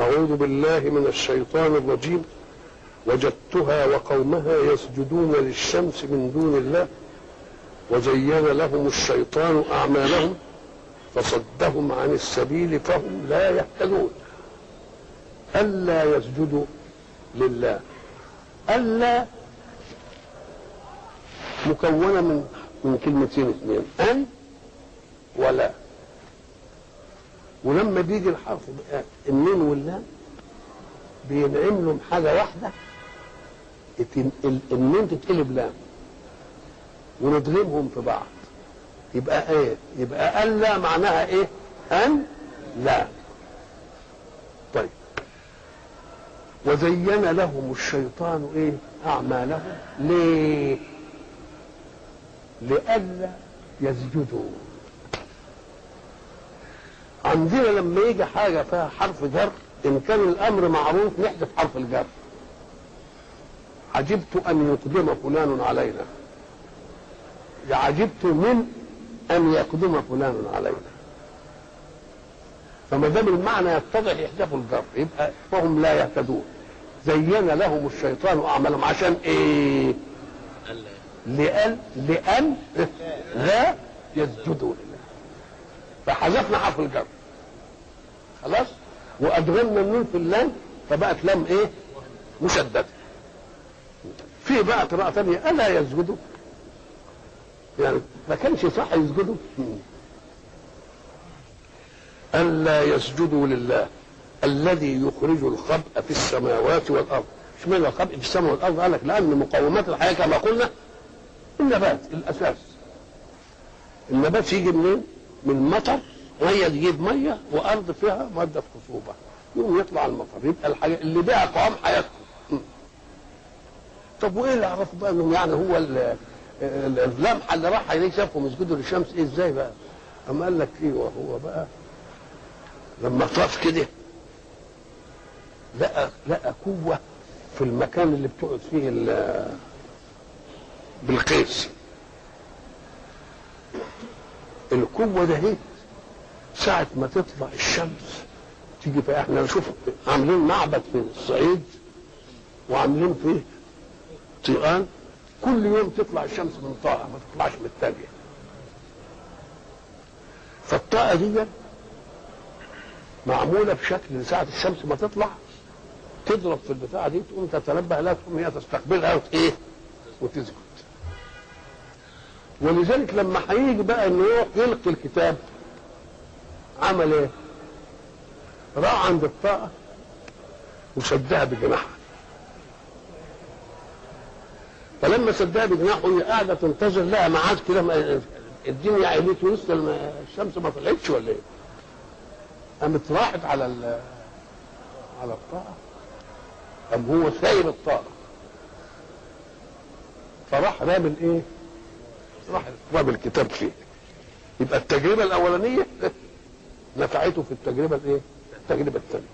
أعوذ بالله من الشيطان الرجيم وجدتها وقومها يسجدون للشمس من دون الله وزين لهم الشيطان أعمالهم فصدهم عن السبيل فهم لا يهتدون ألا يسجدوا لله ألا مكونة من من كلمتين اثنين أن ولا ولما بيجي الحرف بقى النون واللام بينعم لهم حاجة واحدة النون تتقلب لام وندغمهم في بعض يبقى ايه يبقى ألا معناها ايه أن لا طيب وزين لهم الشيطان ايه اعمالهم ليه لئلا يسجدوا عندنا لما يجي حاجه فيها حرف جر ان كان الامر معروف نحذف حرف الجر عجبت ان يقدم فلان علينا عجبت من ان يقدم فلان علينا فما دام المعنى يتضح يحذفوا الجر يبقى فهم لا يهتدون زين لهم الشيطان اعمالهم عشان ايه لأن لأن لا يسجدوا لله فحذفنا حرف الجر خلاص وادغمنا النون في اللام فبقت لام ايه مشدده في بقى قراءه ثانيه الا يسجدوا يعني ما كانش صح يسجدوا الا يسجدوا لله الذي يخرج الخبء في السماوات والارض اشمعنى الخبء في السماء والارض قال لك لان مقومات الحياه كما قلنا النبات الاساس النبات يجي منين من مطر ميه تجيب ميه وارض فيها ماده خصوبه يقوم يطلع المطر يبقى الحاجه اللي بيها قوام حياتهم طب وايه اللي عرفوا بقى انهم يعني هو اللمحه اللي راح عليه شافهم يسجدوا للشمس ايه ازاي بقى؟ اما قال لك ايوه هو بقى لما طاف كده لقى لقى قوه في المكان اللي بتقعد فيه بالقيس القوة ده هي ساعة ما تطلع الشمس تيجي في احنا نشوف عاملين معبد في الصعيد وعاملين فيه طيقان كل يوم تطلع الشمس من طاقة ما تطلعش من الثانية فالطاقة دي معمولة بشكل ساعة الشمس ما تطلع تضرب في البتاعة دي تقوم تتنبه لها تقوم هي تستقبلها وت- وتسجد ولذلك لما هيجي بقى انه يروح يلقي الكتاب عمل ايه؟ راح عند الطاقة وشدها بجناحها فلما شدها بجناحه هي قاعدة تنتظر لها ميعاد كده ما- الدنيا عيلت ولسه الم- الشمس ما طلعتش ولا ايه؟ قامت راحت على ال- على الطاقة قام هو سايب الطاقة فراح رامي الايه؟ راح رامي الكتاب فيه يبقى التجربة الأولانية نفعته في التجربة الايه؟ التجربة الثانية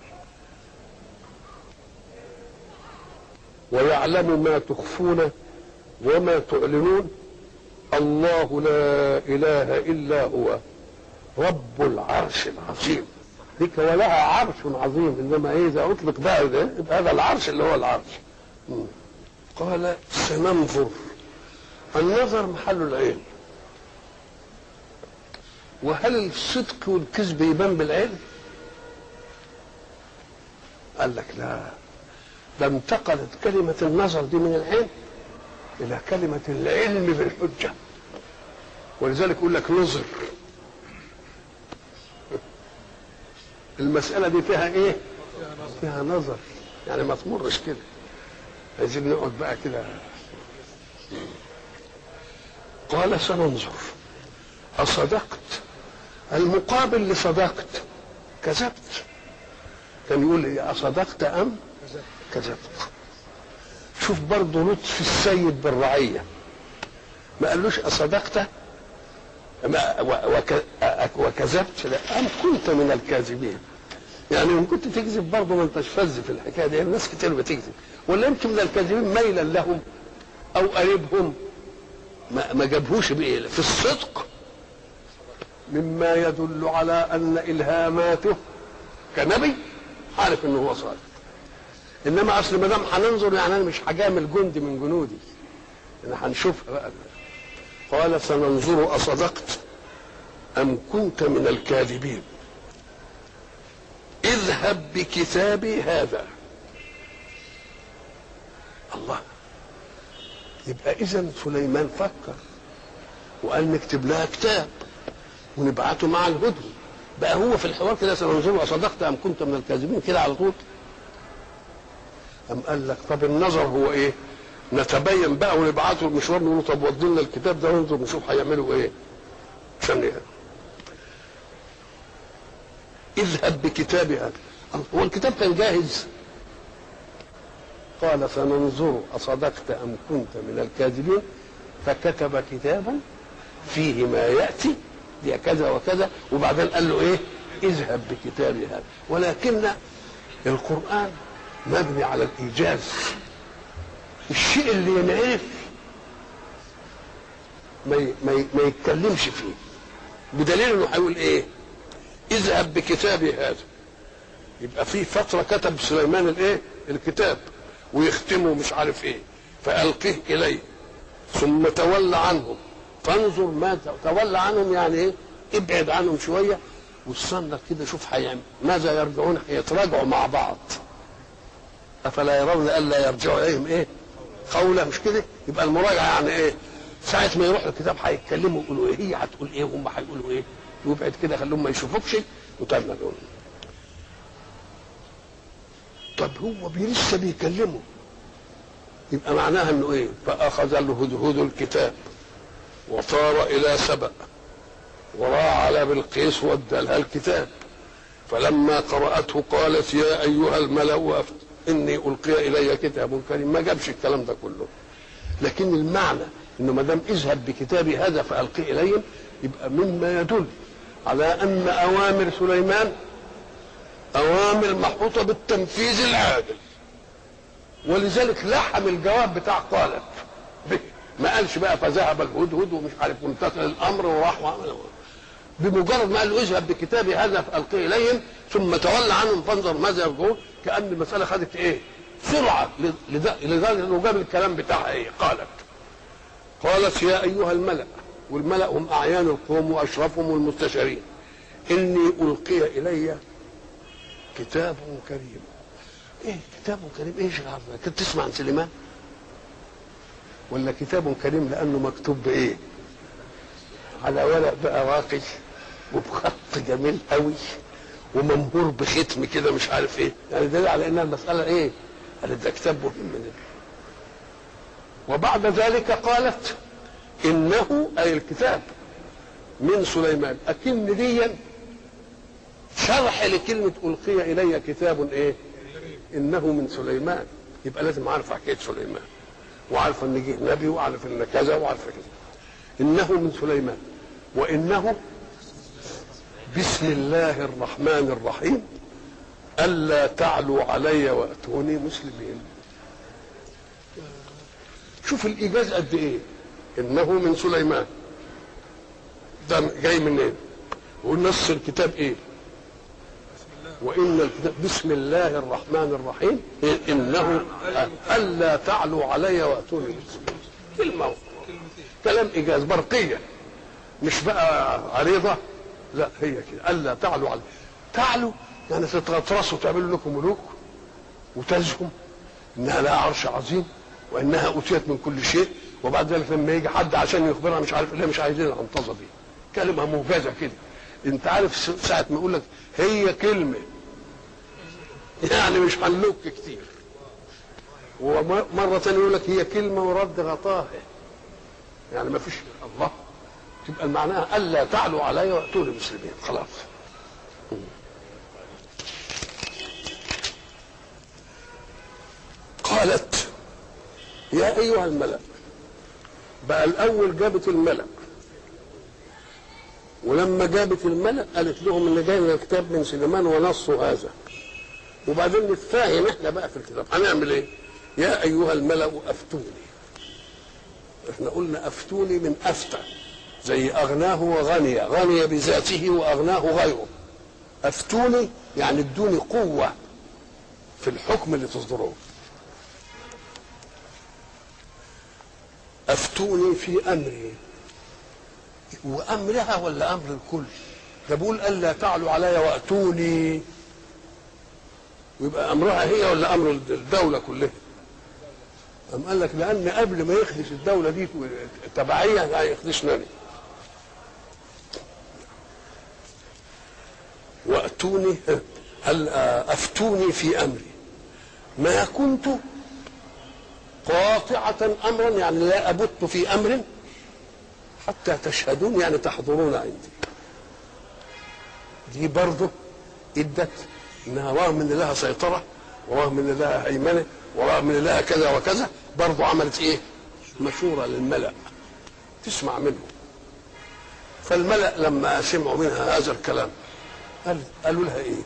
ويعلم ما تخفون وما تعلنون الله لا إله إلا هو رب العرش العظيم ذيك ولها عرش عظيم انما ايه اذا اطلق بقى ده يبقى هذا العرش اللي هو العرش مم. قال سننظر النظر محل العين وهل الصدق والكذب يبان بالعلم قال لك لا ده انتقلت كلمة النظر دي من العلم إلى كلمة العلم بالحجة ولذلك يقول لك نظر المسألة دي فيها إيه؟ فيها نظر يعني ما تمرش كده عايزين نقعد بقى كده قال سننظر أصدقت المقابل لصدقت كذبت كان يقول إيه أصدقت أم كذبت شوف برضه لطف السيد بالرعية ما قالوش أصدقت ما وك وكذبت لا أم كنت من الكاذبين يعني ان كنت تكذب برضه ما انتش فز في الحكايه دي الناس كتير بتكذب ولا انت من الكاذبين ميلا لهم او قريبهم ما, ما جابهوش بايه في الصدق مما يدل على ان الهاماته كنبي عارف انه هو صادق انما اصل ما دام هننظر يعني انا مش هجامل جندي من جنودي انا هنشوفها بقى قال سننظر اصدقت ام كنت من الكاذبين اذهب بكتابي هذا الله يبقى اذا سليمان فكر وقال نكتب لها كتاب ونبعته مع الهدهد بقى هو في الحوار كده سننظر اصدقت ام كنت من الكاذبين كده على طول أم قال لك طب النظر هو ايه نتبين بقى ونبعته المشوار نقول له طب ودي لنا الكتاب ده وننظر نشوف هيعملوا ايه عشان يعني. اذهب بكتابي هذا هو الكتاب كان جاهز قال سننظر أصدقت أم كنت من الكاذبين فكتب كتابا فيه ما يأتي دي كذا وكذا وبعدين قال له إيه اذهب بكتابي هذا ولكن القرآن مبني على الإيجاز الشيء اللي ينعرف ما ي- ما ي- ما يتكلمش فيه بدليل انه هيقول ايه اذهب بكتابي هذا يبقى في فتره كتب سليمان الايه الكتاب ويختمه مش عارف ايه فالقيه اليه ثم تولى عنهم فانظر ما تولى عنهم يعني ايه ابعد عنهم شويه واستنى كده شوف هيعمل ماذا يرجعون يتراجعوا مع بعض افلا يرون الا يرجعوا اليهم ايه قولا مش كده يبقى المراجعه يعني ايه ساعه ما يروح الكتاب هيتكلموا يقولوا ايه هي هتقول ايه وهم هيقولوا ايه ويبعد كده خليهم ما يشوفوكش وتم دول طب هو بي- لسه بيكلمه يبقى معناها انه ايه فاخذ الهدهد الكتاب وطار الى سبأ وراى على بلقيس ودى لها الكتاب فلما قرأته قالت يا أيها الملأ أفت إني ألقي إلي كتاب كريم ما جابش الكلام ده كله لكن المعنى إنه ما دام اذهب بكتابي هذا فألقي إليهم يبقى مما يدل على أن أوامر سليمان أوامر محطوطة بالتنفيذ العادل ولذلك لحم الجواب بتاع قالت به ما قالش بقى فذهب الهدهد ومش عارف وامتثل الامر وراح وعمل بمجرد ما قال له اذهب بكتابي هذا فالقيه اليهم ثم تولى عنهم فانظر ماذا يرجعون كان المساله خدت ايه؟ سرعه لد- لدرجه انه جاب الكلام بتاعها ايه؟ قالت قالت يا ايها الملا والملا هم اعيان القوم واشرفهم والمستشارين اني القي الي كتاب كريم ايه كتاب كريم ايش العرض كنت تسمع عن سليمان ولا كتاب كريم لانه مكتوب بايه على ورق بقى راقي وبخط جميل قوي ومنبور بختم كده مش عارف ايه يعني دليل على انها المساله ايه قالت ده كتاب مهم من وبعد ذلك قالت انه اي الكتاب من سليمان اكن ديا شرح لكلمه القي الي كتاب ايه انه من سليمان يبقى لازم اعرف حكايه سليمان وعارف ان جه نبي وعارف ان كذا وعارف كذا انه من سليمان وانه بسم الله الرحمن الرحيم الا تعلوا علي واتوني مسلمين شوف الايجاز قد ايه انه من سليمان ده جاي منين ونص الكتاب ايه وان الكتاب بسم الله الرحمن الرحيم إيه؟ انه الا تعلوا علي واتوني مسلمين كلمه كلام ايجاز برقيه مش بقى عريضه لا هي كده الا تعلوا علي تعلوا يعني تتغطرسوا تعملوا لكم ملوك وتزهم انها لها عرش عظيم وانها اوتيت من كل شيء وبعد ذلك لما يجي حد عشان يخبرها مش عارف ليه مش عايزين العنطزه دي كلمه موجزه كده انت عارف ساعه ما يقول لك هي كلمه يعني مش هنلوك كتير ومره ثانيه يقول لك هي كلمه ورد غطاها يعني ما فيش الله تبقى معناها الا تعلوا علي واتوني مسلمين خلاص قالت يا ايها الملأ بقى الاول جابت الملأ ولما جابت الملأ قالت لهم ان جاي من الكتاب من سليمان ونصه هذا وبعدين نتفاهم احنا بقى في الكتاب هنعمل ايه يا ايها الملأ افتوني احنا قلنا افتوني من افتى زي اغناه وغني غني بذاته واغناه غيره افتوني يعني ادوني قوه في الحكم اللي تصدروه افتوني في امري وامرها ولا امر الكل ده بيقول الا تعلوا علي واتوني ويبقى امرها هي ولا امر الدوله كلها أم قال لك لأن قبل ما يخدش الدولة دي تبعية هيخدشنا أنا وأتوني هل أفتوني في أمري ما كنت قاطعة أمرا يعني لا أبت في أمر حتى تشهدون يعني تحضرون عندي دي برضه ادت انها رغم ان لها سيطره ورغم ان لها هيمنه ورغم ان لها كذا وكذا برضه عملت ايه؟ مشوره للملا تسمع منه فالملا لما سمعوا منها هذا الكلام قال قالوا لها ايه؟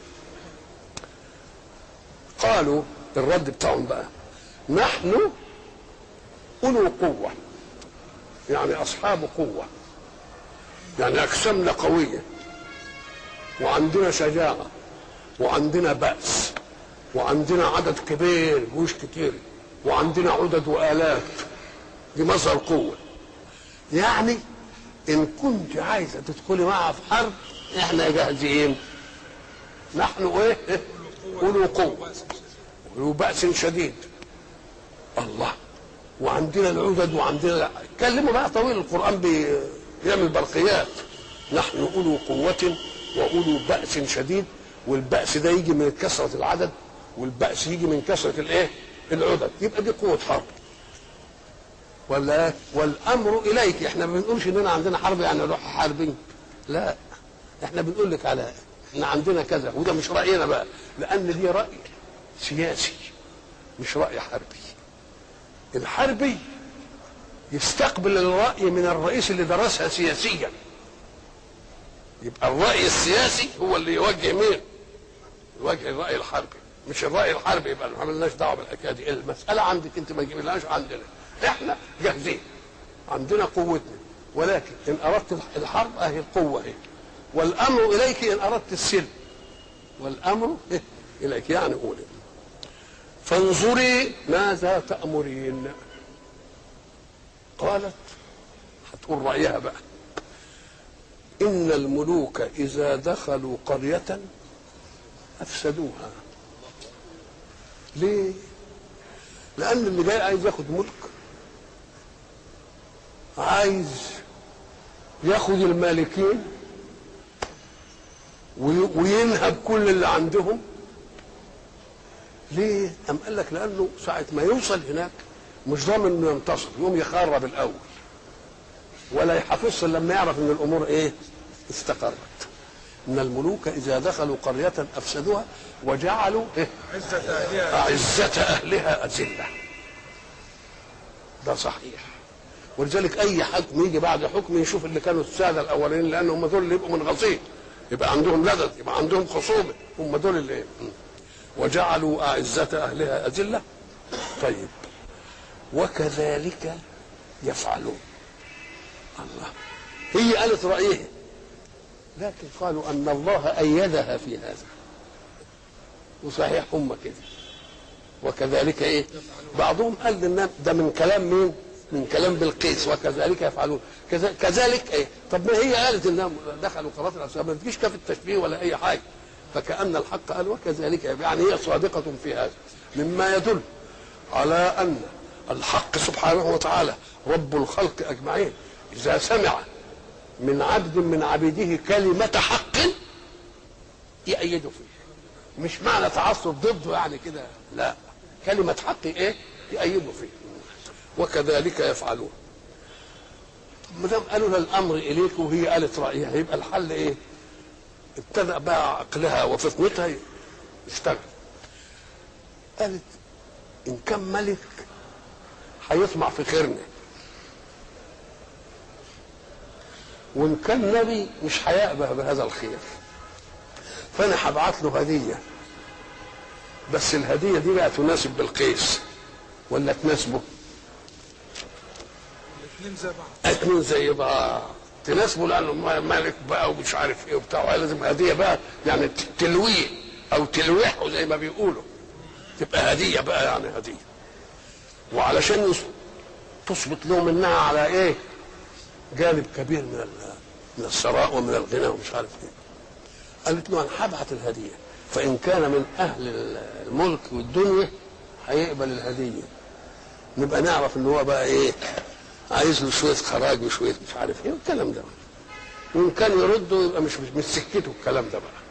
قالوا الرد بتاعهم بقى نحن أولو قوة يعني أصحاب قوة يعني أجسامنا قوية وعندنا شجاعة وعندنا بأس وعندنا عدد كبير جيوش كتير وعندنا عدد وآلات دي مصدر قوة يعني إن كنت عايزة تدخلي معها في حرب إحنا جاهزين نحن إيه؟ أولو قوة أولو بأس شديد الله وعندنا العدد وعندنا كلموا بقى طويل القرآن بيعمل برقيات نحن أولو قوة وأولو بأس شديد والبأس ده يجي من كثرة العدد والبأس يجي من كثرة الايه؟ العدد يبقى دي قوة حرب ولا والأمر إليك احنا ما بنقولش إننا عندنا حرب يعني نروح حاربين لا احنا بنقول لك على احنا عندنا كذا وده مش رأينا بقى لأن دي رأي سياسي مش رأي حربي الحربي يستقبل الرأي من الرئيس اللي درسها سياسيا يبقى الرأي السياسي هو اللي يوجه مين؟ يوجه الرأي الحربي مش الرأي الحربي يبقى ما لناش دعوة بالحكاية دي المسألة عندك أنت ما تجيبلهاش عندنا احنا جاهزين عندنا قوتنا ولكن إن أردت الحرب أهي القوة هي والأمر إليك إن أردت السلم والأمر إليك يعني قولي فانظري ماذا تأمرين قالت هتقول رأيها بقى إن الملوك إذا دخلوا قرية أفسدوها ليه؟ لأن اللي جاي عايز ياخد ملك عايز ياخد المالكين وينهب كل اللي عندهم ليه؟ أم قال لك لأنه ساعة ما يوصل هناك مش ضامن إنه ينتصر يقوم يخرب الأول ولا يحافظش لما يعرف إن الأمور إيه؟ استقرت ان الملوك اذا دخلوا قريه افسدوها وجعلوا إيه؟ عزة أهلها أعزة أهلها أذلة ده صحيح ولذلك أي حكم يجي بعد حكم يشوف اللي كانوا السادة الأولين لأن هم دول اللي يبقوا منغصين يبقى عندهم لدد يبقى عندهم خصومة هم دول اللي إيه؟ وجعلوا أعزة أهلها أذلة طيب وكذلك يفعلون الله هي قالت رأيها لكن قالوا أن الله أيدها في هذا وصحيح هم كده وكذلك ايه بعضهم قال ان ده من كلام مين من كلام بلقيس وكذلك يفعلون كذا- كذلك ايه طب ما هي قالت انهم دخلوا قرارات الاسباب ما تجيش كاف التشبيه ولا اي حاجه فكان الحق قال وكذلك يعني هي صادقه في هذا مما يدل على ان الحق سبحانه وتعالى رب الخلق اجمعين اذا سمع من عبد من عبيده كلمه حق يأيده فيه مش معنى تعصب ضده يعني كده لا كلمة حق ايه يأيده فيه وكذلك يفعلون طب ما دام قالوا لها الامر اليك وهي قالت رايها يبقى الحل ايه؟ ابتدأ بقى عقلها وفطنتها يشتغل قالت ان كان ملك هيطمع في خيرنا وان كان نبي مش هيأبه بهذا الخير فانا هبعت له هديه بس الهديه دي بقى تناسب بالقيس ولا تناسبه الاثنين زي بعض اتنين زي بعض تناسبه لانه م- ملك بقى ومش عارف ايه وبتاع لازم هديه بقى يعني ت- تلويه او تلويحه زي ما بيقولوا تبقى هديه بقى يعني هديه وعلشان يس- تثبت لهم انها على ايه جانب كبير من ال- من الثراء ومن الغنى ومش عارف ايه قالت له انا هبعت الهديه فان كان من اهل الملك والدنيا هيقبل الهديه نبقى نعرف ان هو بقى ايه عايز له شويه خراج وشويه مش عارف ايه والكلام ده وان كان يرده يبقى مش مش, مش سكته الكلام ده بقى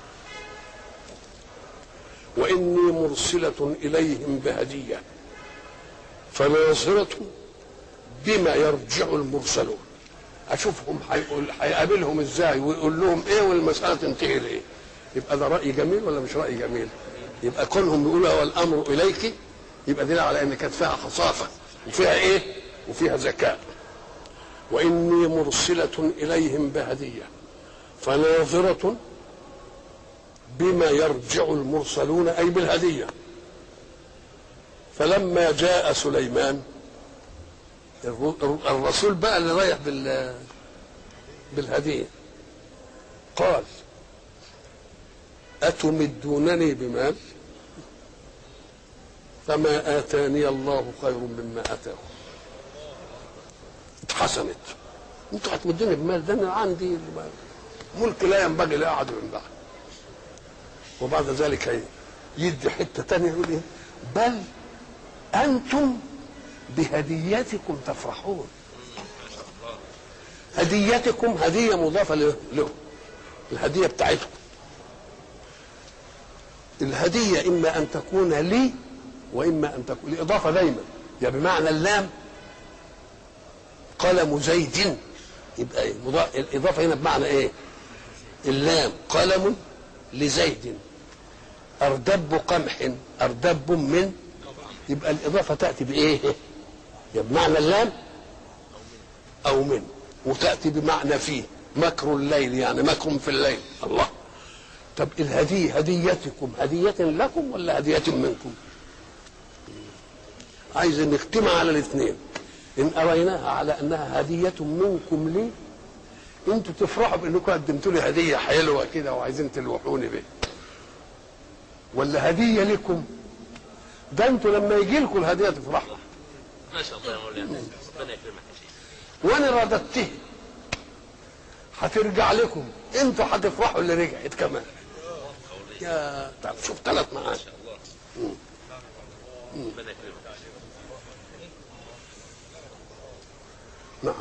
واني مرسله اليهم بهديه فناظره بما يرجع المرسلون اشوفهم هيقول هيقابلهم ازاي ويقول لهم ايه والمساله تنتهي لايه يبقى ده راي جميل ولا مش راي جميل يبقى كونهم بيقولوا والامر اليك يبقى دليل على ان كانت فيها خصافه وفيها ايه وفيها ذكاء واني مرسله اليهم بهديه فناظره بما يرجع المرسلون اي بالهديه فلما جاء سليمان الر- الرسول بقى اللي رايح بال بالهديه قال أتمدونني بمال فما آتاني الله خير مما آتاكم اتحسنت انتوا هتمدوني بمال ده انا عندي ملك لا ينبغي لاحد من بعد وبعد ذلك هي- يدي حته تانية يقول ايه بل انتم بهديتكم تفرحون هديتكم هديه مضافه له له. الهديه بتاعتكم الهديه اما ان تكون لي واما ان تكون الاضافه دايما يا بمعنى اللام قلم زيد يبقى إيه؟ مضا- الاضافه هنا بمعنى ايه اللام قلم لزيد اردب قمح اردب من يبقى الاضافه تاتي بايه يا بمعنى اللام او من وتاتي بمعنى فيه مكر الليل يعني مكر في الليل الله طب الهديه هديتكم هديه لكم ولا هديه منكم عايز نختم على الاثنين ان اريناها على انها هديه منكم لي انتوا تفرحوا بانكم قدمتوا لي هديه حلوه كده وعايزين تلوحوني بيها ولا هديه لكم ده انتوا لما يجي لكم الهديه تفرحوا ما شاء الله يا مولانا ربنا يكرمك يا شيخ وانا رددته هترجع لكم انتوا هتفرحوا اللي رجعت كمان يا طب شوف ثلاث معاني ربنا يكرمك نعم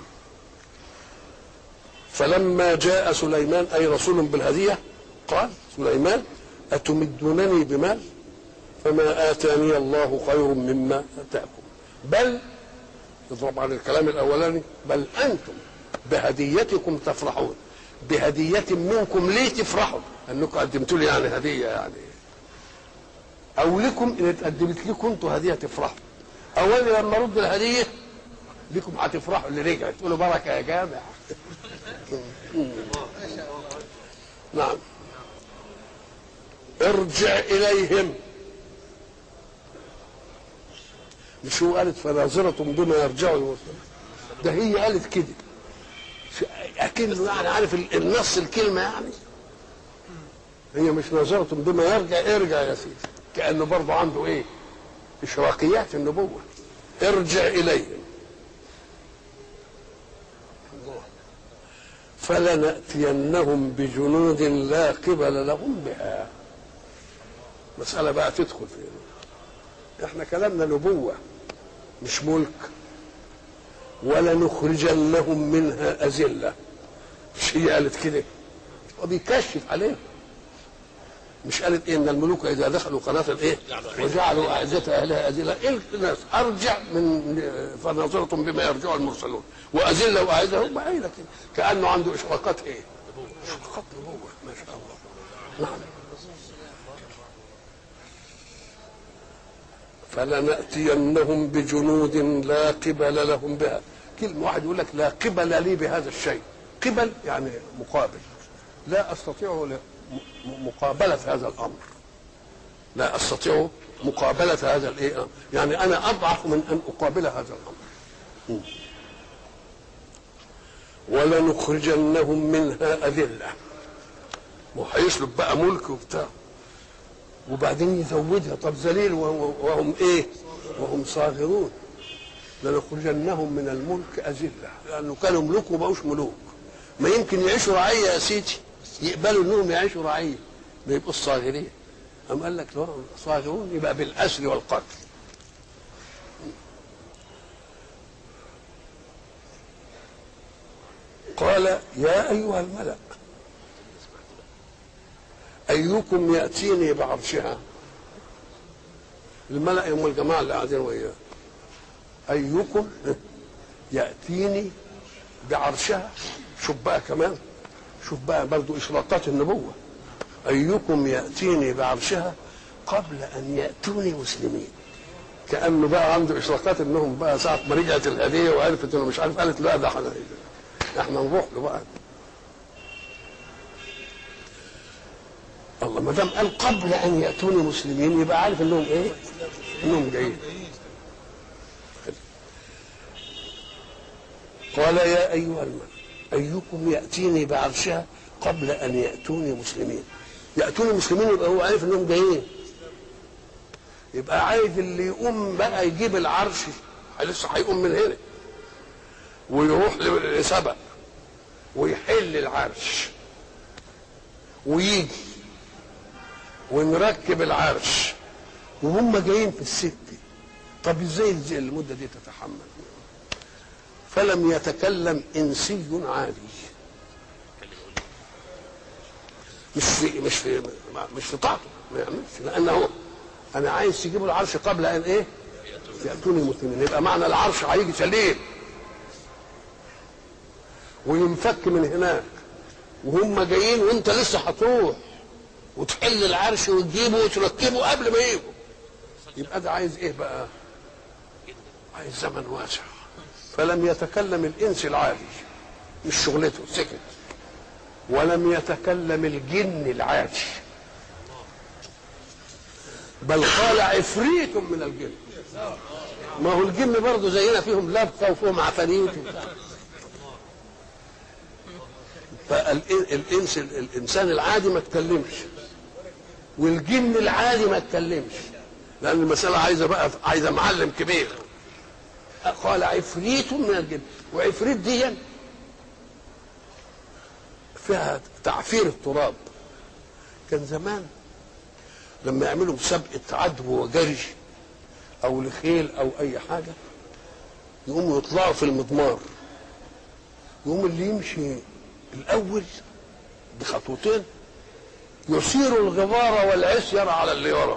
فلما جاء سليمان اي رسول بالهديه قال سليمان اتمدونني بمال فما اتاني الله خير مما اتاكم بل طبعا الكلام الاولاني بل انتم بهديتكم تفرحون بهدية منكم ليه تفرحوا انكم قدمتوا لي يعني هدية يعني او لكم ان اتقدمت لكم انتوا هدية تفرحوا اولا لما رد الهدية بكم هتفرحوا اللي رجعت تقولوا بركة يا جامع نعم ارجع اليهم مش هو قالت فناظرة بما يرجعوا يوصل ده هي قالت كده ش- اكنه يعني عارف ال- النص الكلمة يعني هي مش ناظرة بما يرجع ارجع يا سيدي كأنه برضه عنده ايه اشراقيات النبوة ارجع اليهم فلنأتينهم بجنود لا قبل لهم بها مسألة بقى تدخل فيها احنا كلامنا نبوة مش ملك ولنخرجنهم منها أذلة مش هي قالت كده وبيكشف عليهم مش قالت إيه ان الملوك اذا دخلوا قناه الايه وجعلوا اعزه اهلها اذله إيه الناس ارجع من فناظره بما يرجع المرسلون واذله واعزه هم قايله كده كانه عنده اشراقات ايه؟ اشراقات نبوه ما شاء الله نعم فلنأتينهم بجنود لا قبل لهم بها كلمة واحد يقول لك لا قبل لي بهذا الشيء قبل يعني مقابل لا أستطيع ل- م- مقابلة هذا الأمر لا أستطيع مقابلة هذا الإيه يعني أنا أضعف من أن أقابل هذا الأمر م. ولنخرجنهم منها أذلة وهيسلب بقى ملك وبتاع وبعدين يزودها طب ذليل وهم, وهم ايه وهم صاغرون لنخرجنهم من الملك أذلة لأنه كانوا ملوك وما بقوش ملوك ما يمكن يعيشوا رعية يا سيدي يقبلوا انهم يعيشوا رعية ما يبقوا صاغرين أم قال لك لا صاغرون يبقى بالأسر والقتل قال يا أيها الملأ أيكم يأتيني بعرشها الملأ هم الجماعة اللي قاعدين وياه أيكم يأتيني بعرشها شوف بقى كمان شوف بقى برضو إشراقات النبوة أيكم يأتيني بعرشها قبل أن يأتوني مسلمين كأنه بقى عنده إشراقات إنهم بقى ساعة ما رجعت الهدية وعرفت إنه مش عارف قالت لا ده احنا احنا نروح له بقى الله ما دام قال قبل ان ياتوني مسلمين يبقى عارف انهم ايه؟ انهم جايين. قال يا ايها الملك ايكم ياتيني بعرشها قبل ان ياتوني مسلمين. ياتوني مسلمين يبقى هو عارف انهم جايين. يبقى عايز اللي يقوم بقى يجيب العرش لسه هيقوم من هنا ويروح لسبق ويحل العرش ويجي ونركب العرش وهم جايين في السكة طب ازاي ازاي المدة دي تتحمل فلم يتكلم انسي عادي مش في مش في مش في طاعته ما يعملش لانه انا عايز تجيبوا العرش قبل ان ايه ياتوني مسلمين يبقى معنى العرش هيجي سليم وينفك من هناك وهم جايين وانت لسه هتروح وتحل العرش وتجيبه وتركبه قبل ما يجوا يبقى ده عايز ايه بقى عايز زمن واسع فلم يتكلم الانس العادي مش شغلته سكت ولم يتكلم الجن العادي بل قال عفريت من الجن ما هو الجن برضه زينا فيهم لبقه وفيهم عفاريت وبتاع فالانس الانسان العادي ما تكلمش والجن العادي ما تكلمش لان المساله عايزه بقى عايزه معلم كبير قال عفريت من الجن وعفريت دي فيها تعفير التراب كان زمان لما يعملوا مسابقه عدو وجري او لخيل او اي حاجه يقوموا يطلعوا في المضمار يقوم اللي يمشي الاول بخطوتين يثير الغبار والعصير على اللي وراه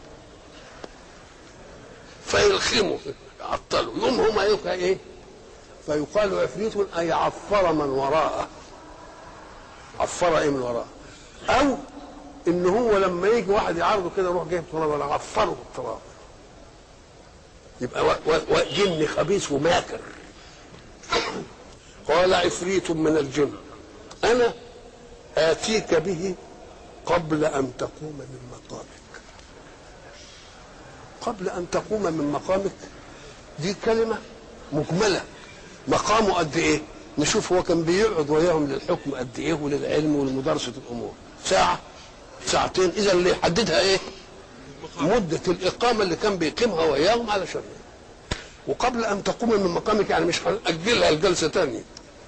فيلخموا يعطلوا يوم هما يبقى ايه فيقال عفريت اي عفر من وراءه عفر ايه من وراءه او ان هو لما يجي واحد يعارضه كده يروح جايب تراب ولا عفره بالتراب يبقى و- و- و- جن خبيث وماكر قال عفريت من الجن انا اتيك به قبل ان تقوم من مقامك قبل ان تقوم من مقامك دي كلمه مجمله مقامه قد ايه نشوف هو كان بيقعد وياهم للحكم قد ايه وللعلم ولمدارسه الامور ساعه ساعتين اذا اللي يحددها ايه مده الاقامه اللي كان بيقيمها وياهم علشان وقبل ان تقوم من مقامك يعني مش هنأجلها لجلسه تانية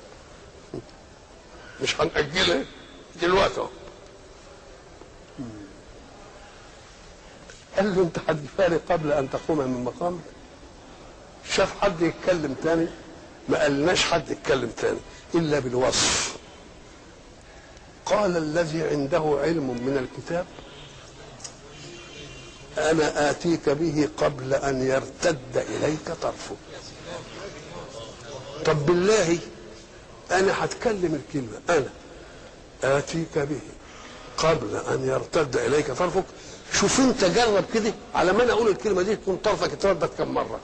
مش هنأجلها دلوقتي اهو قال له انت هتجفاري قبل ان تقوم من مقامك شاف حد يتكلم تاني ما قالناش حد يتكلم تاني الا بالوصف قال الذي عنده علم من الكتاب انا اتيك به قبل ان يرتد اليك طرفك طب بالله انا هتكلم الكلمه انا اتيك به قبل ان يرتد اليك طرفك شوف انت جرب كده على ما انا اقول الكلمه دي تكون طرفك اتردد كم مره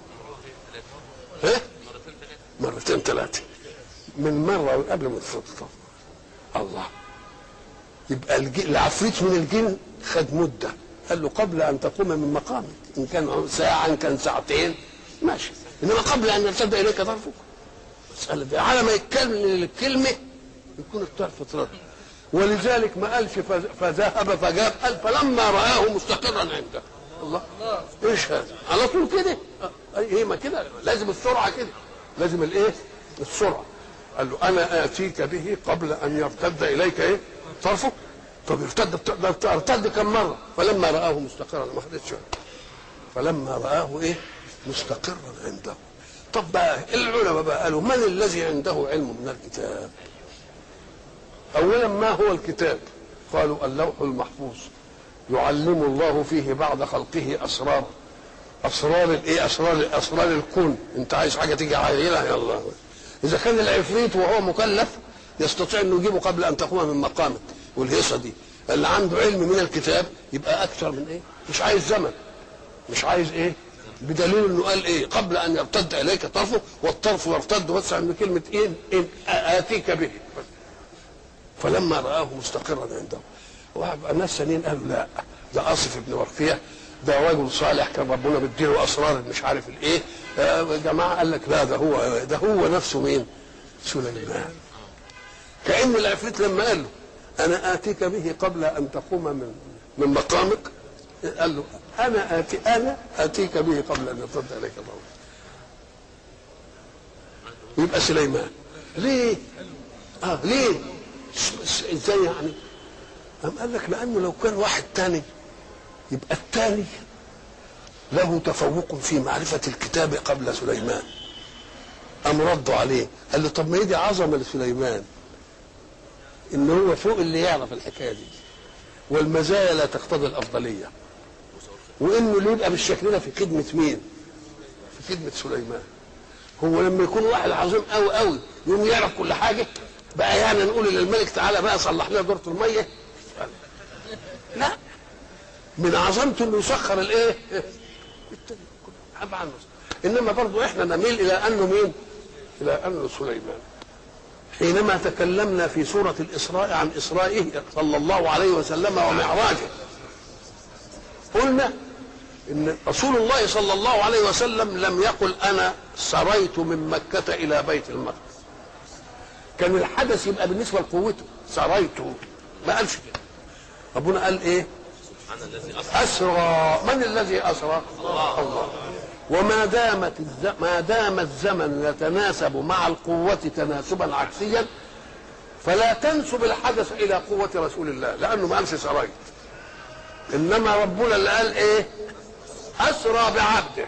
ها مرتين ثلاثه من مره قبل ما تفضل الله يبقى الج- العفريت من الجن خد مده قال له قبل ان تقوم من مقامك ان كان ساعه ان كان ساعتين ماشي انما قبل ان يرتد اليك طرفك مسألة دي على ما يتكلم الكلمة يكون الطرف اترد ولذلك ما قالش فز- فذهب فجاب قال فلما رآه مستقرا عنده الله ايش هذا على طول كده آه، ايه ما كده لازم السرعه كده لازم الايه السرعه قال له انا اتيك به قبل ان يرتد اليك ايه طرفك طب ارتد بت- ارتد كم مره فلما رآه مستقرا ما خدتش بالك. فلما رآه ايه مستقرا عنده طب بقى العلماء بقى قالوا من الذي عنده علم من الكتاب اولا ما هو الكتاب قالوا اللوح المحفوظ يعلم الله فيه بعد خلقه اسرار اسرار الايه اسرار اسرار الكون انت عايز حاجه تيجي عايلها يلا اذا كان العفريت وهو مكلف يستطيع انه يجيبه قبل ان تقوم من مقامك والهيصه دي اللي عنده علم من الكتاب يبقى اكثر من ايه مش عايز زمن مش عايز ايه بدليل انه قال ايه قبل ان يرتد اليك طرفه والطرف يرتد بس عند كلمه ايه إن اتيك به فلما رآه مستقرا عنده واحد ناس ثانيين قالوا لا ده آصف بن ورقية ده رجل صالح كان ربنا مديله اسرار مش عارف الايه آه، جماعه قال لك لا ده هو ده هو نفسه مين؟ سليمان كأن العفريت لما قال له انا اتيك به قبل ان تقوم من من مقامك قال له انا اتي انا اتيك به قبل ان يرتد اليك الله يبقى سليمان ليه؟ اه ليه؟ س- س- ازاي يعني؟ قام قال لك لانه لو كان واحد تاني يبقى التاني له تفوق في معرفة الكتاب قبل سليمان قام ردوا عليه قال له طب ما هي دي عظمة لسليمان ان هو فوق اللي يعرف الحكاية دي والمزايا لا تقتضي الأفضلية وانه اللي يبقى بالشكل ده في خدمة مين؟ في خدمة سليمان هو لما يكون واحد عظيم قوي قوي يقوم يعرف كل حاجة بقى يعني نقول للملك تعالى بقى صلح لنا دورة المية لا من عظمته انه يسخر الايه؟ طبعا انما برضو احنا نميل الى انه مين؟ الى انه سليمان حينما تكلمنا في سورة الإسراء عن إسرائه صلى الله عليه وسلم ومعراجه قلنا إن رسول الله صلى الله عليه وسلم لم يقل أنا سريت من مكة إلى بيت المقدس كان الحدث يبقى بالنسبة لقوته سريت ما قالش كده ربنا قال إيه سبحان الذي أسرى أسرى من الذي أسرى الله, الله. وما دامت الز... ما دام الزمن يتناسب مع القوة تناسبا عكسيا فلا تنسب الحدث إلى قوة رسول الله لأنه ما قالش سريت إنما ربنا اللي قال إيه أسرى بعبده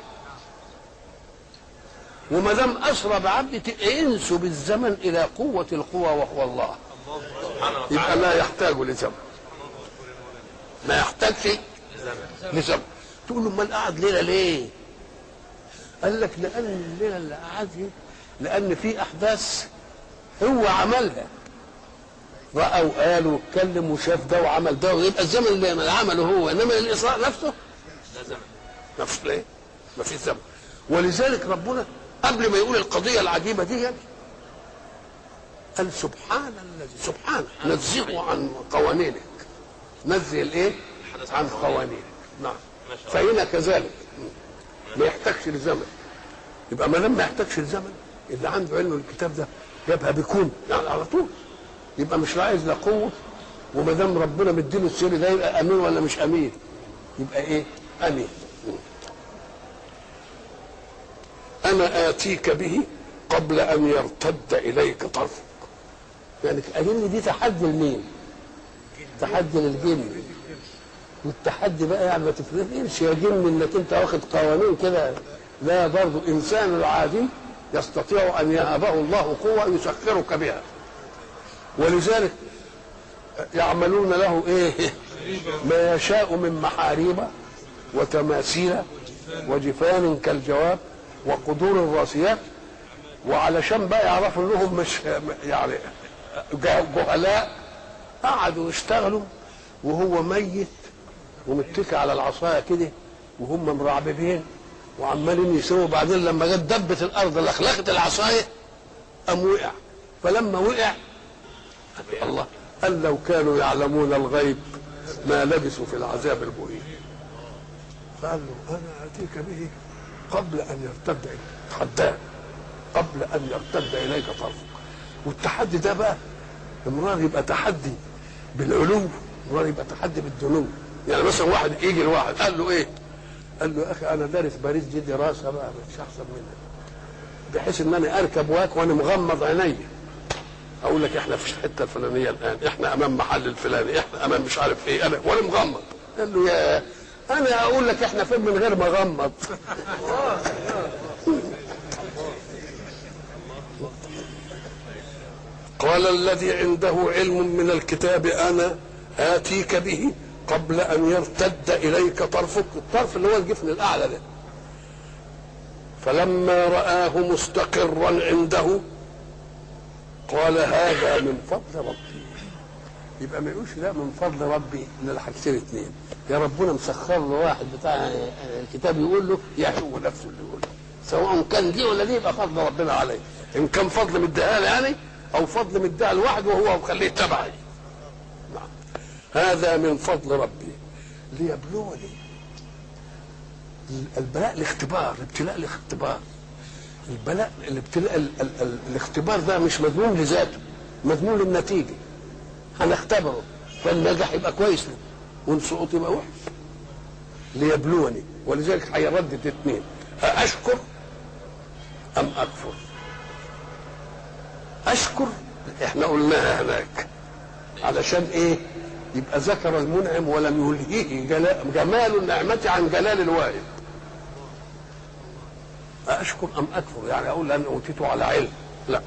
وما دام أسرى بعبده تبقى انسب الزمن إلى قوة القوى وهو الله سبحانه يبقى وتعالى لا يحتاج لزمن ما يحتاجش لزمن تقول له امال قعد ليله ليه؟ قال لك لان الليله اللي قعد دي لان في احداث هو عملها راى وقال واتكلم وشاف ده وعمل ده ويبقى الزمن اللي عمله هو انما الاسراء نفسه لا زمن نفس ليه؟ ما فيش زمن ولذلك ربنا قبل ما يقول القضيه العجيبه دي قال سبحان الذي سبحانه نزهه عن قوانينك نزه الايه؟ عن قوانينك نعم ما شاء الله فهنا كذلك ما يحتاجش لزمن يبقى ما دام ما يحتاجش لزمن اللي عنده علم الكتاب ده جابها بيكون يعني على طول يبقى مش عايز لا قوه وما دام ربنا مديله السر ده يبقى امين ولا مش امين يبقى ايه امين انا اتيك به قبل ان يرتد اليك طرفك يعني اجن دي تحدي لمين تحدي للجن والتحدي بقى يعني ما تفرقش يا جن انك انت واخد قوانين كده لا برضو انسان العادي يستطيع ان يهبه الله قوه يسخرك بها ولذلك يعملون له ايه ما يشاء من محاريب وتماثيل وجفان كالجواب وقدور الراسيات وعلشان بقى يعرفوا انهم مش يعني جهلاء قعدوا يشتغلوا وهو ميت ومتكي على العصايه كده وهم مرعببين وعمالين يسووا بعدين لما جت دبت الارض لخلخت العصايه قام وقع فلما وقع الله قال لو كانوا يعلمون الغيب ما لبثوا في العذاب المهين فقال له انا اتيك به قبل ان يرتد إليك تحداه قبل ان يرتد اليك طرفك والتحدي ده بقى امرار يبقى تحدي بالعلو ولا يبقى تحدي بالدنو يعني مثلا واحد يجي لواحد قال له ايه قال له يا اخي انا دارس باريس دي دراسه بقى مش احسن منك بحيث ان انا اركب واك وانا مغمض عيني اقول لك احنا في الحته الفلانيه الان احنا امام محل الفلاني احنا امام مش عارف ايه انا وانا مغمض قال له يا انا اقول لك احنا فين من غير ما اغمض قال الذي عنده علم من الكتاب انا اتيك به قبل ان يرتد اليك طرفك الطرف اللي هو الجفن الاعلى ده فلما رآه مستقرا عنده قال هذا من فضل ربي يبقى ما يقولش لا من فضل ربي ان الحاجتين اتنين يا ربنا مسخر له واحد بتاع الكتاب يقول له يا هو نفسه اللي يقول له سواء كان دي ولا دي يبقى فضل ربنا عليه ان كان فضل مديها لي يعني او فضل مديها لواحد وهو مخليه تبعي نعم هذا من فضل ربي ليبلوني البلاء الاختبار الابتلاء الاختبار البلاء الابتلاء ال ال ال الاختبار ده مش مضمون لذاته مضمون للنتيجه هنختبره فان نجح يبقى كويس له وان سقط يبقى وحش ليبلوني ولذلك هيردد اثنين أشكر أم أكفر أشكر احنا قلناها هناك علشان ايه يبقى ذكر المنعم ولم يلهيه جلا- جمال النعمة عن جلال الواهب أشكر أم أكفر يعني أقول أن أوتيته على علم لا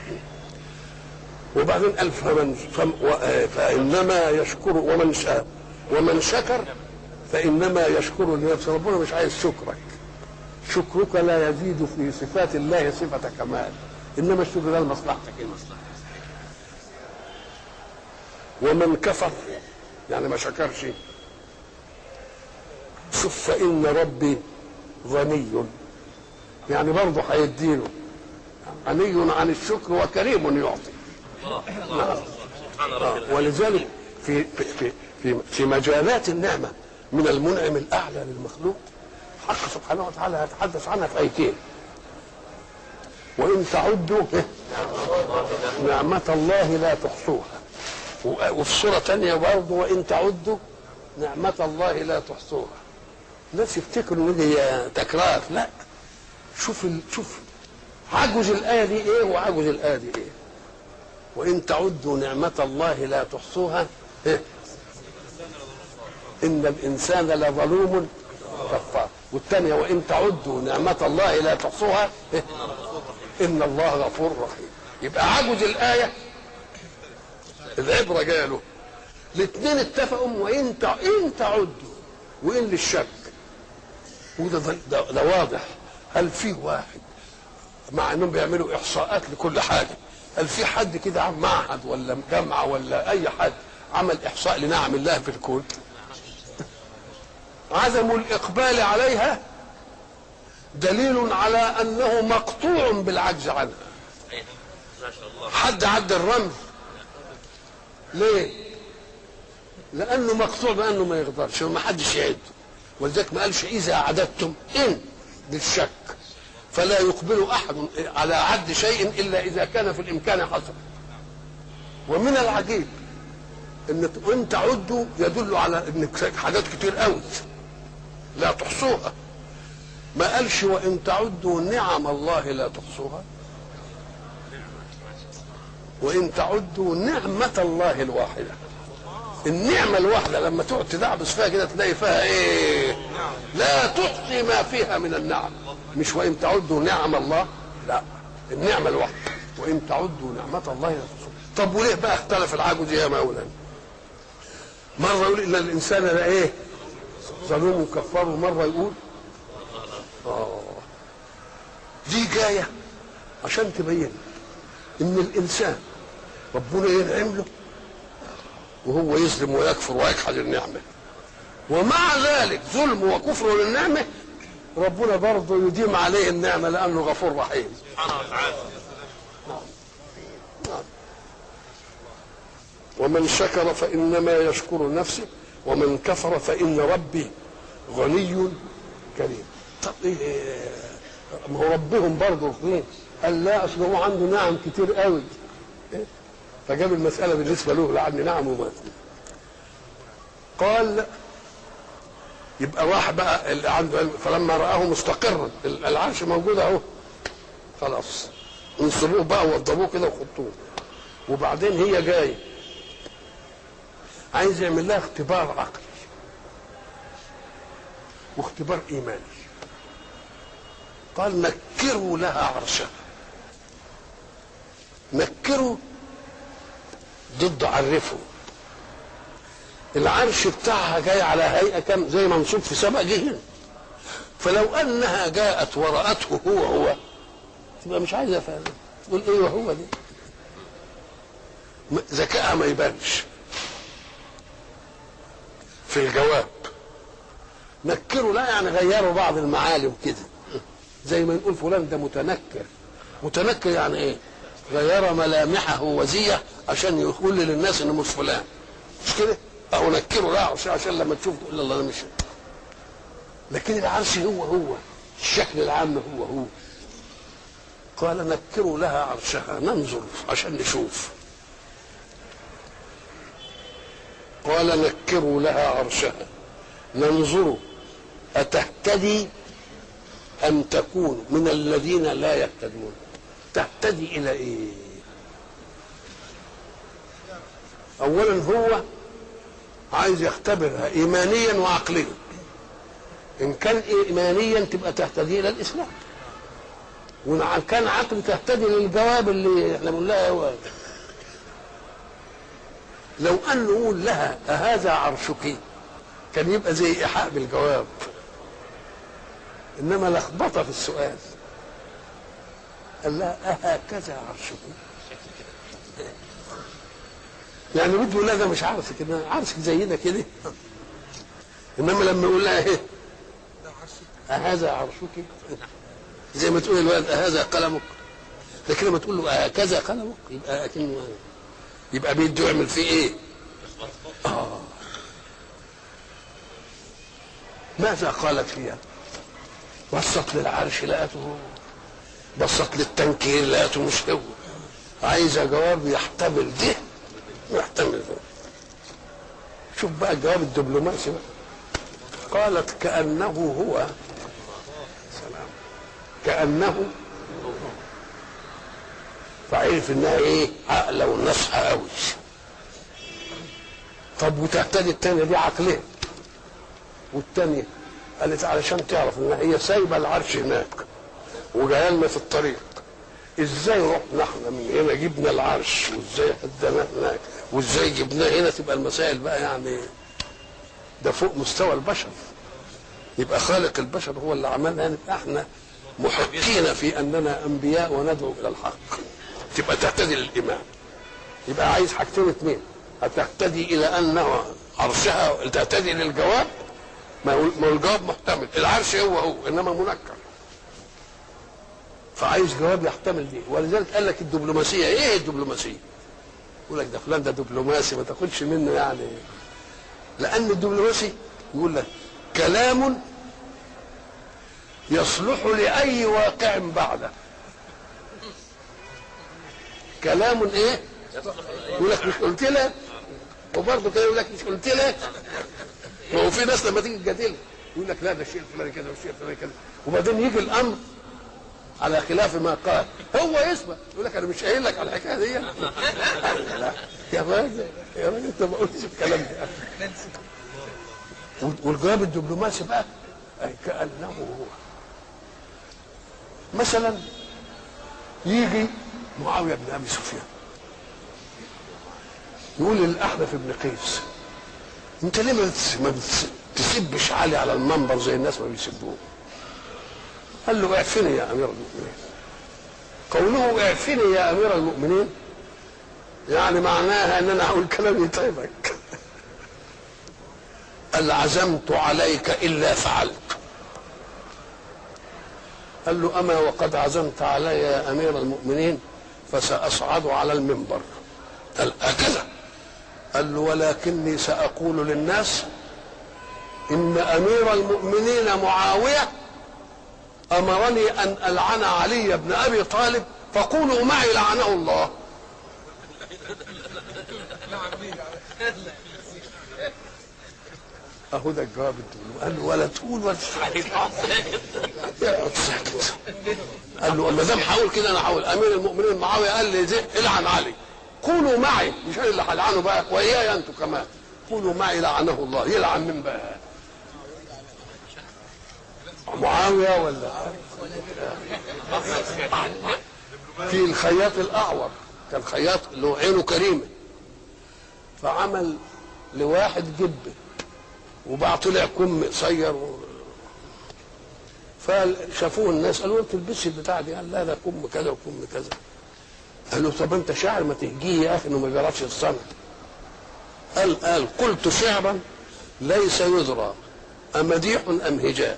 وبعدين قال فمن فم و- آه، فإنما يشكر ومن شاء ومن شكر فإنما يشكر لنفسه ربنا مش عايز شكرك شكرك لا يزيد في صفات الله صفة كمال إنما الشكر ده لمصلحتك المصلحة ومن كفر يعني ما شكرش شوف فإن ربي غني يعني برضه هيديله غني عن الشكر وكريم يعطي سبحان ربي العظيم. ولذلك في في في في, في مجالات النعمه من المنعم الاعلى للمخلوق حق سبحانه وتعالى يتحدث عنها في ايتين وان تعدوا نعمة الله لا تحصوها و- وفي سورة تانية برضه وإن تعدوا نعمة الله لا تحصوها الناس يفتكروا ان هي تكرار لا شوف ال... شوف عجز الآية دي إيه وعجز الآية دي إيه وإن تعدوا نعمة الله لا تحصوها إيه؟ إن الإنسان لظلوم كفار والثانية وإن تعدوا نعمة الله لا تحصوها إيه؟ إن الله غفور رحيم يبقى عجز الآية العبرة جاله الاثنين اتفقوا وإن تع... إن تعدوا وإن للشك وده ده, ده, ده واضح هل في واحد مع انهم بيعملوا احصاءات لكل حاجه هل في حد كده عم معهد ولا جامعه ولا اي حد عمل احصاء لنعم الله في الكون عدم الاقبال عليها دليل على انه مقطوع بالعجز عنها أيه. ما شاء الله حد عد الرمل ليه لانه مقطوع بانه ما يقدرش وما حدش يعد ولذلك ما قالش اذا اعددتم ان للشك فلا يقبل احد على عد شيء الا اذا كان في الامكان حصل ومن العجيب ان وان تعدوا يدل على ان حاجات كتير قوي لا تحصوها ما قالش وان تعدوا نعم الله لا تحصوها وان تعدوا نعمة الله الواحدة النعمة الواحدة لما تقعد تدعبس فيها كده تلاقي فيها ايه لا تحصي ما فيها من النعم مش وان تعدوا نعم الله لا النعمة الواحدة وان تعدوا نعمة الله لا تحصوها طب وليه بقى اختلف العجز يا مولانا مرة يقول ان الانسان لا ايه ظلوم كفار ومرة يقول اه دي جاية عشان تبين ان الانسان ربنا ينعم له وهو يظلم ويكفر ويجحد النعمه ومع ذلك ظلم وكفر للنعمه ربنا برضه يديم عليه النعمه لانه غفور رحيم سبحانه وتعالى ومن شكر فانما يشكر نفسه ومن كفر فان ربي غني كريم طب ايه ما هو ربهم برضه فين قال لا اصل هو عنده نعم كتير قوي إيه؟ فجاب المساله بالنسبه له لعن نعم وما قال يبقى راح بقى اللي عنده علم فلما رآه مستقرا العرش موجود اهو خلاص انصبوه بقى ووضبوه كده وحطوه وبعدين هي جايه عايز يعمل لها اختبار عقلي واختبار ايماني قال نكروا لها عرشها نكروا ضد عرفوا العرش بتاعها جاي على هيئه كم زي منصوب في سبع جهن فلو انها جاءت ورأته هو هو تبقى مش عايزه فعلا تقول ايه وهو دي م- ذكائها ما يبانش في الجواب نكروا لا يعني غيروا بعض المعالم كده زي ما نقول فلان ده متنكر متنكر يعني ايه غير ملامحه وزيه عشان يقول للناس انه مش فلان مش كده او نكره لا عشان, عشان لما تشوف تقول الله ده مش لكن العرش هو هو الشكل العام هو هو قال نكروا لها عرشها ننظر عشان نشوف قال نكروا لها عرشها ننظر أتهتدي أم تكون من الذين لا يهتدون تهتدي إلى إيه أولا هو عايز يختبرها إيمانيا وعقليا إن كان إيمانيا تبقى تهتدي إلى الإسلام وإن كان عقل تهتدي للجواب اللي احنا بنقول لها هو لو أن نقول لها أهذا عرشك كان يبقى زي إيحاء بالجواب إنما لخبطة في السؤال قال لها أهكذا عرشك يعني بده يقول لها ده مش عرشك ده عرشك زينا كده انما لما يقول لها ايه أهذا عرشك زي ما تقول الولد أهذا قلمك لكن لما تقول له أهكذا قلمك يبقى أكنه يبقى بيده يعمل فيه ايه آه. ماذا قالت فيها بصت للعرش لقته بصت للتنكير لقته مش هو عايزة جواب يحتمل ده ويحتمل ده شوف بقى الجواب الدبلوماسي بقى قالت كأنه هو سلام كأنه فعرف انها ايه عقله ونصحى قوي طب وتهتدي التانية دي عقلين والتانية قالت علشان تعرف ان هي سايبه العرش هناك وجايه لنا في الطريق ازاي رحنا احنا من هنا جبنا العرش وازاي هدناه هناك وازاي جبناه هنا تبقى المسائل بقى يعني ده فوق مستوى البشر يبقى خالق البشر هو اللي عملها نبقى احنا محقين في اننا انبياء وندعو الى الحق تبقى تهتدي للايمان يبقى عايز حاجتين اثنين هتهتدي الى انه عرشها تهتدي للجواب ما هو ما هو الجواب محتمل العرش هو هو انما منكر فعايز جواب يحتمل دي ولذلك قال لك الدبلوماسيه ايه الدبلوماسيه؟ يقول لك ده فلان ده دبلوماسي ما تاخدش منه يعني لان الدبلوماسي يقول لك كلام يصلح لاي واقع بعده كلام ايه يقول لك مش قلت لك وبرضه كده يقول لك مش قلت لك ما هو في ناس لما تيجي تجادلك يقول لك لا ده الشيء الفلاني كذا والشيء الفلاني كذا وبعدين يجي الامر على خلاف ما قال هو يسمع يقول لك انا مش قايل لك على الحكايه دي لا يا راجل يا راجل انت ما قلتش الكلام ده والجواب الدبلوماسي بقى أي كانه هو مثلا يجي معاويه بن ابي سفيان يقول للاحنف بن قيس انت ليه ما بتس- ما بتسبش علي على المنبر زي الناس ما بيسبوه قال له اعفني يا امير المؤمنين قوله اعفني يا امير المؤمنين يعني معناها ان انا هقول كلام يتعبك قال عزمت عليك الا فعلت قال له اما وقد عزمت علي يا امير المؤمنين فساصعد على المنبر قال هكذا قال له ولكني ساقول للناس ان امير المؤمنين معاويه امرني ان العن علي بن ابي طالب فقولوا معي لعنه الله اهو ده الجواب ادوله قال له ولا تقول ولا تستحيل اقعد ساكت قال له ما دام حاول كده انا حاول امير المؤمنين معاويه قال لي زي العن علي قولوا معي مش انا اللي هلعنه بقى واياي انتوا كمان قولوا معي لعنه الله يلعن من بقى معاويه ولا في الخياط الاعور كان خياط اللي هو عينه كريمه فعمل لواحد جبه وبعد طلع كم قصير و... فشافوه الناس قالوا له تلبسي البتاع دي قال لا ده كم كذا وكم كذا قال له طب انت شاعر ما تهجيه يا اخي انه ما بيعرفش الصنع قال قال قلت شعرا ليس يدرى أمديح أم هجاء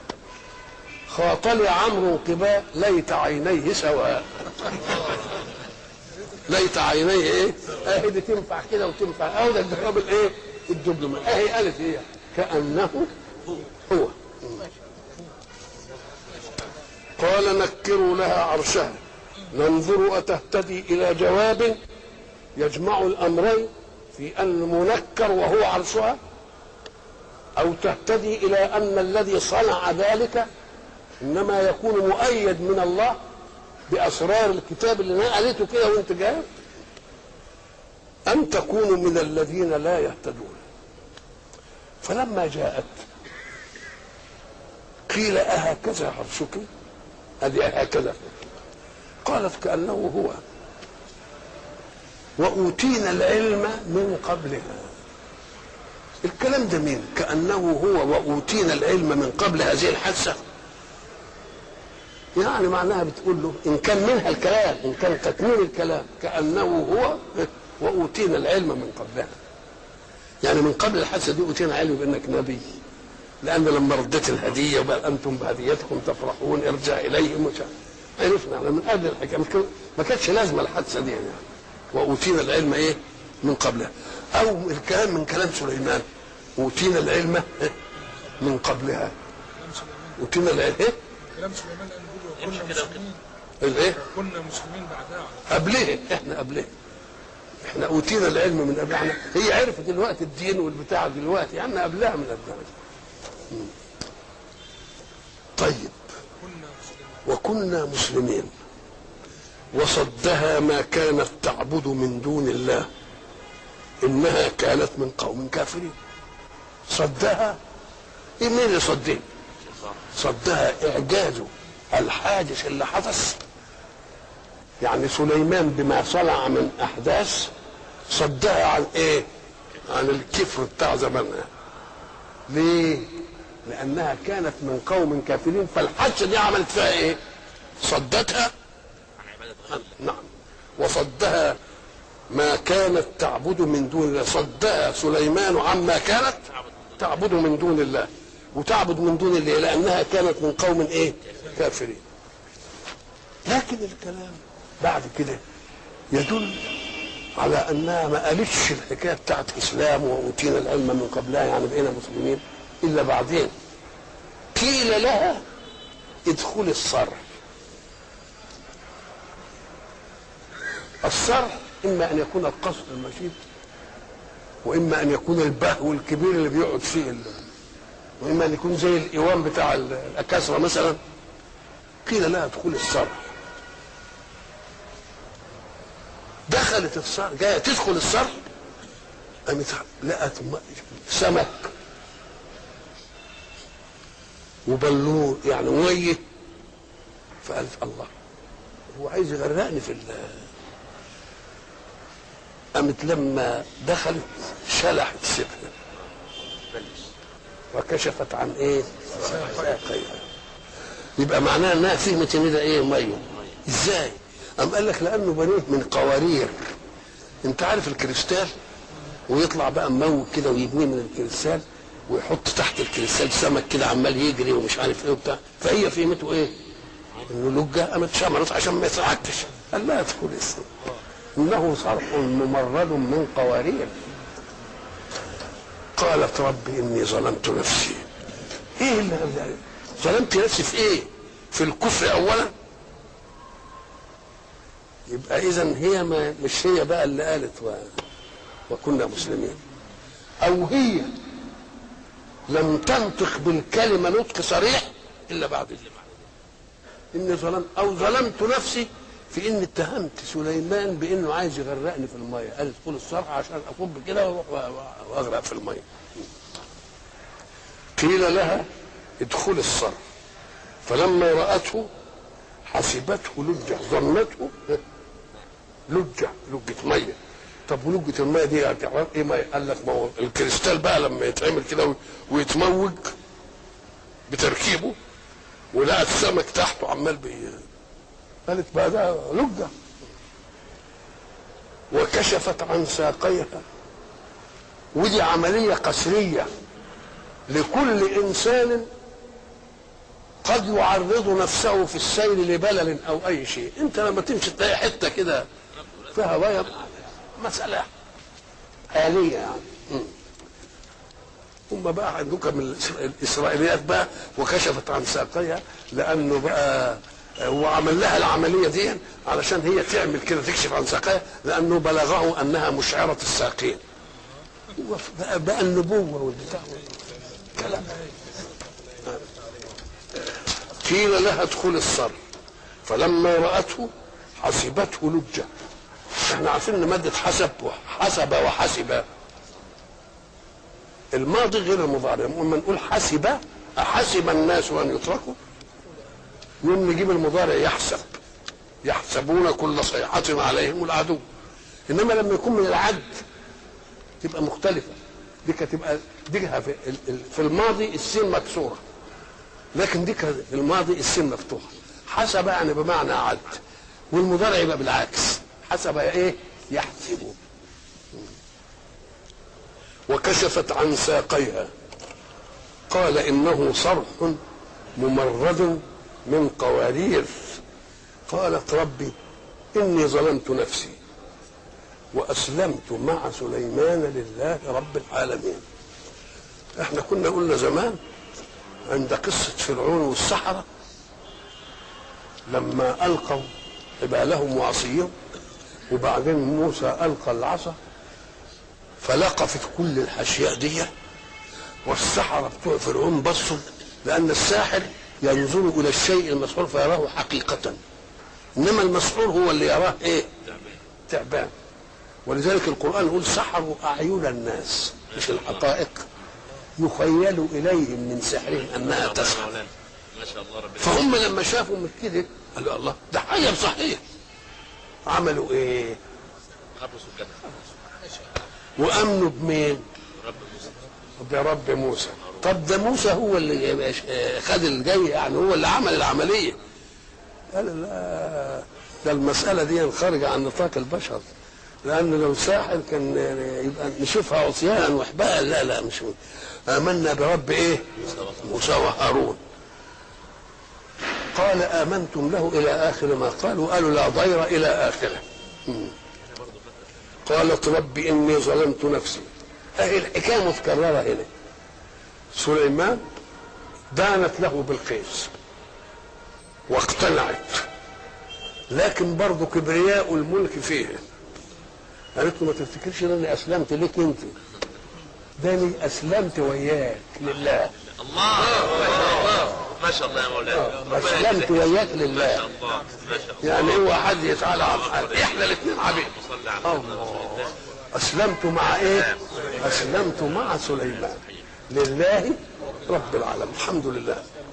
خاطلي عمرو قباء ليت عينيه سواء ليت عينيه ايه؟ اهي دي تنفع كده وتنفع اهو ده الجواب الايه؟ الدبلوماسي اهي قالت ايه؟ كانه هو قال نكروا لها عرشها ننظر أتهتدي إلى جواب يجمع الأمرين في أن منكر وهو عرشها أو تهتدي إلى أن الذي صنع ذلك إنما يكون مؤيد من الله بأسرار الكتاب اللي نقلته كده وأنت جاي أن تكونوا من الذين لا يهتدون فلما جاءت قيل أهكذا عرشك هذه هكذا قالت كأنه هو وأوتينا العلم من قبلها الكلام ده مين كأنه هو وأوتينا العلم من قبل هذه الحادثة يعني معناها بتقول له إن كان منها الكلام إن كان تكميل الكلام كأنه هو وأوتينا العلم من قبلها يعني من قبل الحادثة دي أوتينا علم بأنك نبي لأن لما رديت الهدية وبقى أنتم بهديتكم تفرحون ارجع إليهم وشاء عرفنا احنا من قبل الحكايه ما كانتش لازمه الحادثه دي يعني واوتينا العلم ايه من قبلها او الكلام من كلام سليمان اوتينا العلم من قبلها اوتينا العلم ايه كلام سليمان قال بيقول كنا كده مسلمين وكده. الايه كنا مسلمين بعدها قبلها احنا قبلها احنا اوتينا العلم من قبلها احنا هي عرفت دلوقتي الدين والبتاع دلوقتي احنا قبلها من قبلها مم. طيب كنا مسلمين وكنا مسلمين وصدها ما كانت تعبد من دون الله انها كانت من قوم كافرين صدها ايه مين اللي صدها صدها اعجاز الحادث اللي حدث يعني سليمان بما صنع من احداث صدها عن ايه عن الكفر بتاع زمانها ليه لانها كانت من قوم كافرين فالحادثه دي عملت فيها ايه صدتها عن عبادة غير الله نعم وصدها ما كانت تعبد من دون الله صدها سليمان عما كانت تعبد من دون الله وتعبد من دون الله لانها كانت من قوم ايه كافرين لكن الكلام بعد كده يدل على انها ما قالتش الحكايه بتاعت اسلام واوتينا العلم من قبلها يعني بقينا مسلمين الا بعدين قيل لها ادخل الصرح الصرح اما ان يكون القصر المشيد واما ان يكون البهو الكبير اللي بيقعد فيه ال- واما ان يكون زي الايوان بتاع ال- الاكاسره مثلا قيل لها ادخل الصرح دخلت الصرح جايه تدخل الصرح قامت لقت م- سمك وبلور يعني ميه فقالت الله هو عايز يغرقني في ال قامت لما دخلت شلحت سيبها بلش وكشفت عن ايه؟ ساقيها يبقى معناها انها فهمت ان ده ايه ميه ازاي؟ قام قال لك لانه بنيه من قوارير انت عارف الكريستال ويطلع بقى مموج كده ويبنيه من الكريستال ويحط تحت الكريستال سمك كده عمال يجري ومش عارف ايه وبتاع فهي فهمته ايه؟ انه لجه قامت شمرت عشان ما يسرعكش قال لا ادخل اسم انه صرح ممرد من قوارير قالت رب اني ظلمت نفسي ايه اللي ظلمت نفسي في ايه في الكفر اولا يبقى اذا هي ما مش هي بقى اللي قالت و... وكنا مسلمين او هي لم تنطق بالكلمة نطق صريح إلا بعد ذلك إني ظلمت أو ظلمت نفسي في إني اتهمت سليمان بإنه عايز يغرقني في المية قال ادخل الصرح عشان أصب كده وأروح و- وأغرق في المية قيل لها ادخل الصرح فلما رأته حسبته لجة ظنته لجة لجة مية طب ولجة المية دي هتعرف ايه مية قال لك ما هو الكريستال بقى لما يتعمل كده وي- ويتموج بتركيبه ولقى السمك تحته عمال بي قالت بقى ده لجة وكشفت عن ساقيها ودي عملية قسرية لكل إنسان قد يعرض نفسه في السير لبلل أو أي شيء أنت لما تمشي تلاقي حتة كده فيها بيض مسألة آلية يعني مم. هم بقى عندك من الإس- الإسرائيليات بقى وكشفت عن ساقيها لأنه بقى وعمل لها العملية دي علشان هي تعمل كده تكشف عن ساقيها لأنه بلغه أنها مشعرة الساقين هو بقى, بقى النبوة والبتاع كلام قيل لها ادخل الصرف فلما رأته حسبته لجة احنا عارفين ان مادة حسب حسب وحسب الماضي غير المضارع لما نقول حسب أحسب الناس أن يتركوا يوم نجيب المضارع يحسب يحسبون كل صيحة عليهم العدو إنما لما يكون من العد تبقى مختلفة دي كانت تبقى دي في, ال- ال- في الماضي السين مكسورة لكن دي كانت في الماضي السين مفتوحة حسب يعني بمعنى عد والمضارع يبقى بالعكس حسب ايه يحسب وكشفت عن ساقيها قال انه صرح ممرد من قوارير قالت ربي اني ظلمت نفسي واسلمت مع سليمان لله رب العالمين احنا كنا قلنا زمان عند قصة فرعون والسحرة لما ألقوا حبالهم وعصيهم وبعدين موسى ألقى العصا فلقفت كل الأشياء دي والسحرة بتوع فرعون بصوا لأن الساحر ينظر إلى الشيء المسحور فيراه حقيقة إنما المسحور هو اللي يراه إيه؟ تعبان ولذلك القرآن يقول سحروا أعين الناس مش الحقائق يخيل إليهم من سحرهم أنها تسحر ما شاء الله ربنا فهم لما شافوا من كده قالوا الله ده حي صحيح عملوا ايه خبصوا كده وامنوا بمين رب موسى برب موسى طب ده موسى هو اللي يبقى ش- آه، خد الجاي يعني هو اللي عمل العمليه قال لا ده المساله دي خارجه عن نطاق البشر لانه لو ساحر كان يبقى نشوفها عصيان وحباء لا لا مش هو. امنا برب ايه موسى وهارون قال امنتم له الى اخر ما قال وقالوا لا ضير الى اخره مم. قالت رب اني ظلمت نفسي اهي الحكايه متكرره هنا سليمان دانت له بالقيس واقتنعت لكن برضه كبرياء الملك فيه قالت له ما تفتكرش ان انا اسلمت ليك انت ده أنا اسلمت وياك لله الله الله ما شاء الله يا مولانا ربنا اسلمت يجزيك. وياك ما لله شاء الله ما شاء الله يعني هو حد يتعالى عن حد احنا الاثنين عبيد صلى على سيدنا رسول الله اسلمت مع ايه اسلمت مع سليمان لله رب العالمين الحمد لله